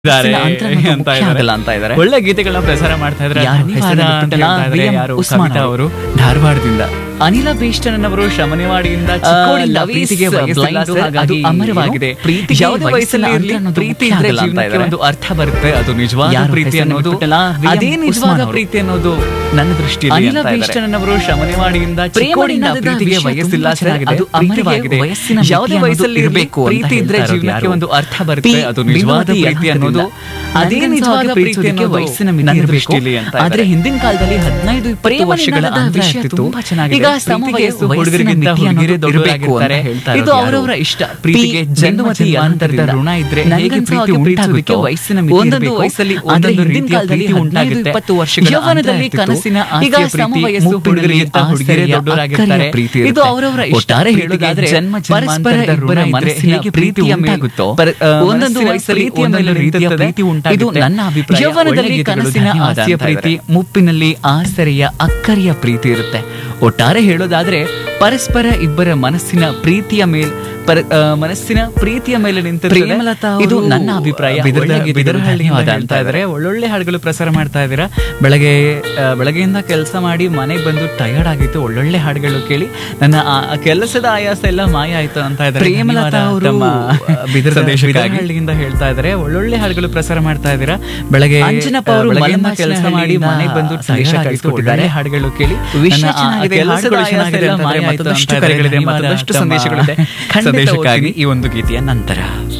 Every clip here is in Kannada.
ಇದ್ದಾರೆ ಅಂತರ ನಮ್ಗೆ ಅಂತ ಮುಖ್ಯ ಇದ್ದಾರೆ. ಆಗಲ್ಲ ಅಂತ ಇದ್ದಾರೆ. ಒಳ್ಳೆ ಗೀತೆಗಳನ್ನ ಪ್ರಸಾರ ಮಾಡ್ತಾ ಇದ್ರೆ ಯಾರು ಹೆಸರನ್ನ ಹೆಸರನ್ನ ಅಂತ ಬಿಟ್ಟಲ್ಲ, ಹೇಳ್ತಾ ಇದ್ರೆ ವಿ ಎಂ ಯಾರು ಉಸ್ಮಾನ್ ಕವಿತಾ ಅವರು. ಅವರು ಧಾರವಾಡದಿಂದ ಅನಿಲ ಭೀಷ್ಟನವರು ಶಮನಿವಾಡಿಯಿಂದ ಚಿಕ್ಕೋಡಿಯಿಂದ ಲವ್ is ಪ್ರೀತಿಗೆ ವಯಸ್ಸಿಲ್ಲ blind, ಸರ್, ಅದು ಹಾಗಾಗಿ ಅಮರವಾಗಿದೆ ಪ್ರೀತಿಗೆ ಯಾವುದೇ ವಯಸ್ಸಿಲ್ಲ ವಯಸ್ಸಲ್ಲಿ ಇರಲಿ ಅಂತ ಅನ್ನೋದು ಪ್ರೀತಿ ಮುಖ್ಯ ಇದ್ರೆ ಆಗಲ್ಲ ಅಂತ ಜೀವನಕ್ಕೆ ಇದ್ದಾರೆ. ಒಂದು ಅರ್ಥ ಬರುತ್ತೆ ಅದು ನಿಜವಾದ ಯಾರು ಪ್ರೀತಿ ಹೆಸರನ್ನ ಅನ್ನೋದು ಬಿಟ್ಟಲ್ಲ, ವಿ ಎಂ ಅದೇ ಉಸ್ಮಾನ್ ನಿಜವಾದ ಅವರು. ಪ್ರೀತಿ ಅನ್ನೋದು ನನ್ನ ದೃಷ್ಟಿಯಲ್ಲಿ ಅನಿಲ ಅಂತ ಇದ್ದಾರೆ. ಭೀಷ್ಟನವರು ಶಮನಿವಾಡಿಯಿಂದ ಪ್ರೇಮ ಚಿಕ್ಕೋಡಿಯಿಂದ ನಿನಾದದ ಪ್ರೀತಿಗೆ ವಿಷಯ ವಯಸ್ಸಿಲ್ಲ ತುಂಬಾ ಸರ್, ಚೆನ್ನಾಗಿದೆ. ಅದು ಪ್ರೀತಿಗೆ ಅಮರವಾಗಿದೆ ವಯಸ್ಸಿನ ಯಾವುದೇ ಮಿತಿ ವಯಸ್ಸಲ್ಲಿ ಅನ್ನೋದು ಇರಬೇಕು ಇರ್ಬೇಕು ಅಂತ ಪ್ರೀತಿ ಇದ್ರೆ ಹೇಳ್ತಾ ಇರೋದು ಜೀವನಕ್ಕೆ ಯಾರು? ಒಂದು ಅರ್ಥ ಬರುತ್ತೆ ಪಿ- ಅದು ನಿಜವಾದ ವಿನೋದಿ ಪ್ರೀತಿ ಅನ್ನೋದು ಹಂತದಿಂದ ಅದೇ ನನ್ಗನ್ಸೋ ನಿಜವಾದ ಹಾಗೆ ಪ್ರೀತಿ ಪ್ರೀತಿಸೋದಕ್ಕೆ ಅನ್ನೋದು ವಯಸ್ಸಿನ ಮಿತಿ ನನ್ನ ಇರ್ಬೇಕು. ದೃಷ್ಟಿಯಲ್ಲಿ ಅಂತ ಆದ್ರೆ ಇದ್ದಾರೆ. ಹಿಂದಿನ ಕಾಲದಲ್ಲಿ ಹದಿನೈದು ಇಪ್ಪತ್ತು ಪ್ರೇಮ ವರ್ಷಗಳ ನಿನಾದದ ಅಂತರ ವಿಷಯ ಇರ್ತಿತ್ತು. ತುಂಬಾ ಚೆನ್ನಾಗಿದೆ. ಈಗ ಸಮ ಪ್ರೀತಿಗೆ ವಯಸ್ಸು ಹುಡುಗರಿಗಿಂತ ಹುಡುಗರಿಗಿಂತ ಹುಡುಗಿಯರೇ ಹುಡುಗಿಯರೇ ದೊಡ್ಡವರಾಗಿರ್ತಾರೆ. ದೊಡ್ಡವರಾಗಿರ್ತಾರೆ ಹೇಳ್ತಾ ಇದು ಇರೋದು ಅವರವರ ಯಾರು? ಇಷ್ಟ. ಪ್ರೀತಿಗೆ ಪಿ- ಜನ್ಮ ಬಿಂದುಮತಿ ಜನ್ಮಾಂತರದ ಹಂತದಿಂದ ಋಣ ಇದ್ರೆ ಹೇಗೆ ನನ್ಗನ್ಸೋ ಪ್ರೀತಿ ಹಾಗೆ ಉಂಟಾಗುತ್ತೋ, ಪ್ರೀತಿಗೆ ವಯಸ್ಸಿನ ಮಿತಿ ಒಂದೊಂದು ಇರ್ಬೇಕು. ವಯಸ್ಸಲ್ಲಿ ಆದ್ರೆ ಒಂದೊಂದು ಹಿಂದಿನ ರೀತಿಯ ಕಾಲದಲ್ಲಿ ಪ್ರೀತಿ ಹದಿನೈದು ಉಂಟಾಗುತ್ತೆ. ಇಪ್ಪತ್ತು ವರ್ಷಗಳ ಯೌವನದಲ್ಲಿ ಅಂತರ ಇರ್ತಿತ್ತು. ಕನಸಿನ ಈಗ ಆಸೆಯ ಸಮ ಪ್ರೀತಿ, ವಯಸ್ಸು ಮುಪ್ಪುಗಳಿಗಿಂತ ಹುಡುಗರಿಗಿಂತ ಹುಡುಗಿಯರೇ ಆಸೆಯ ದೊಡ್ಡವರಾಗಿರ್ತಾರೆ. ಅಕ್ಕರೆಯ ಪ್ರೀತಿ ಇದು ಇರುತ್ತೆ. ಅವರವರ ಇಷ್ಟ. ಒಟ್ಟಾರೆ ಪ್ರೀತಿಗೆ ಹೇಳೋದಾದ್ರೆ ಜನ್ಮ ಪರಸ್ಪರ ಜನ್ಮಾಂತರದ ಇಬ್ಬರ ಋಣ ಇದ್ರೆ ಮನಸ್ಸಿಗೆ ಹೇಗೆ ಪ್ರೀತಿ ಪ್ರೀತಿ ಉಂಟಾಗುತ್ತೋ ಪರ- ಆ, ಒಂದೊಂದು ಮನಸ್ಸಿನ ವಯಸ್ಸಲ್ಲಿ ಪ್ರೀತಿಯ ಒಂದೊಂದು ಮೇಲೆ ರೀತಿಯ ನಿಂತಿರ್ತದೆ. ಪ್ರೀತಿ ಉಂಟಾಗುತ್ತೆ. ಇದು ನನ್ನ ಅಭಿಪ್ರಾಯ. ಯೌವನದಲ್ಲಿ ಒಳ್ಳೆ ಗೀತೆಗಳು ಕನಸಿನ ಧನ್ಯವಾದ ಆಸೆಯ ಅಂತ ಪ್ರೀತಿ ಇದ್ದಾರೆ. ಮುಪ್ಪಿನಲ್ಲಿ ಆಸರೆಯ ಅಕ್ಕರೆಯ ಪ್ರೀತಿ ಇರುತ್ತೆ ಒಟ್ಟಾರೆ ಹೇಳೋದಾದ್ರೆ ಪರಸ್ಪರ ಇಬ್ಬರ ಮನಸ್ಸಿನ ಪ್ರೀತಿಯ ಮೇಲೆ ಪರ ಆ, ಮನಸ್ಸಿನ ಪ್ರೀತಿಯ ಮೇಲೆ ನಿಂತಿರ್ತದೆ ಪ್ರೇಮಲತಾ ಇದು ಅವರು ನನ್ನ ಅಭಿಪ್ರಾಯ ಬಿದರ- ಒಳ್ಳೆ ಗೀತೆಗಳು ಬಿದರಹಳ್ಳಿಯಿಂದ ಧನ್ಯವಾದ ಹೇಳ್ತಾ ಇದ್ದಾರೆ ಒಳ್ಳೊಳ್ಳೆ ಹಾಡುಗಳು ಪ್ರಸಾರ ಮಾಡ್ತಾ ಇದ್ದೀರಾ ಬೆಳಗ್ಗೆ ಆ, ಬೆಳಗ್ಗೆಯಿಂದ ಕೆಲಸ ಮಾಡಿ ಮನೆಗೆ ಬಂದು ಟಯರ್ಡ್ ಆಗಿತ್ತು ಒಳ್ಳೊಳ್ಳೆ ಹಾಡುಗಳು ಕೇಳಿ ನನ್ನ ಆ ಆ ಕೆಲಸದ ಆಯಾಸ ಎಲ್ಲ ಮಾಯ ಆಯ್ತು ಅಂತ ಇದ್ದಾರೆ ಪ್ರೇಮಲತಾ ಧನ್ಯವಾದ ಅವರು ತಮ್ಮ ಬಿದರದ- ಸಂದೇಶಕ್ಕಾಗಿ. ಬಿದರಹಳ್ಳಿ ಬಿದರಹಳ್ಳಿಯಿಂದ ಹೇಳ್ತಾ ಇದ್ದಾರೆ ಒಳ್ಳೊಳ್ಳೆ ಹಾಡುಗಳು ಪ್ರಸಾರ ಮಾಡ್ತಾ ಇದ್ದೀರಾ ಬೆಳಗ್ಗೆ ಅಂಜನಪ್ಪ ಆ, ಅವರು ಬೆಳಗ್ಗೆಯಿಂದ ಮಲೆನಾಡಿನ ಕೆಲಸ ಮಾಡಿ ಹಳ್ಳಿಯಿಂದ ಮನೆಗೆ ಬಂದು ಸಂದೇಶ ಟಯರ್ಡ್ ಆಗಿತ್ತು ಕಳಿಸ್ಕೊಟ್ಟಿದ್ದಾರೆ. ಒಳ್ಳೊಳ್ಳೆ ಹಾಡುಗಳು ಕೇಳಿ ವಿಷಯ ನನ್ನ ಆ ಚೆನ್ನಾಗಿದೆ, ಕೆಲಸದ ಹಾಡುಗಳು ಆಯಾಸ ಚೆನ್ನಾಗಿದೆ ಎಲ್ಲ ಅಂತ ಮಾಯ ಇದ್ದಾರೆ. ಆಯ್ತು ಅಂತ ಮತ್ತಷ್ಟು ಇದ್ದಾರೆ. ಕರೆಗಳಿದೆ, ಧನ್ಯವಾದ ಮತ್ತಷ್ಟು ತಮ್ಮ ಸಂದೇಶಗಳಿದೆ. ಖಂಡಿತ ಸಂದೇಶಕ್ಕಾಗಿ ಓದ್ತೀನಿ. ಈ ಒಂದು ಗೀತೆಯ ನಂತರ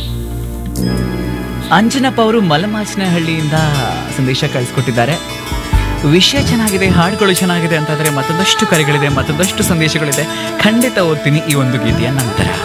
ಅಂಜನಪ್ಪ ಅವರು ಮಲಮಾಚನಹಳ್ಳಿಯಿಂದ ಸಂದೇಶ ಕಳಿಸ್ಕೊಟ್ಟಿದ್ದಾರೆ ವಿಷಯ ಚೆನ್ನಾಗಿದೆ ಹಾಡುಗಳು ಚೆನ್ನಾಗಿದೆ ಅಂತಾದ್ರೆ ಮತ್ತೊಂದಷ್ಟು ಕರೆಗಳಿದೆ ಮತ್ತೊಂದಷ್ಟು ಸಂದೇಶಗಳಿದೆ ಖಂಡಿತ ಓದ್ತೀನಿ ಈ ಒಂದು ಗೀತೆಯ ನಂತರ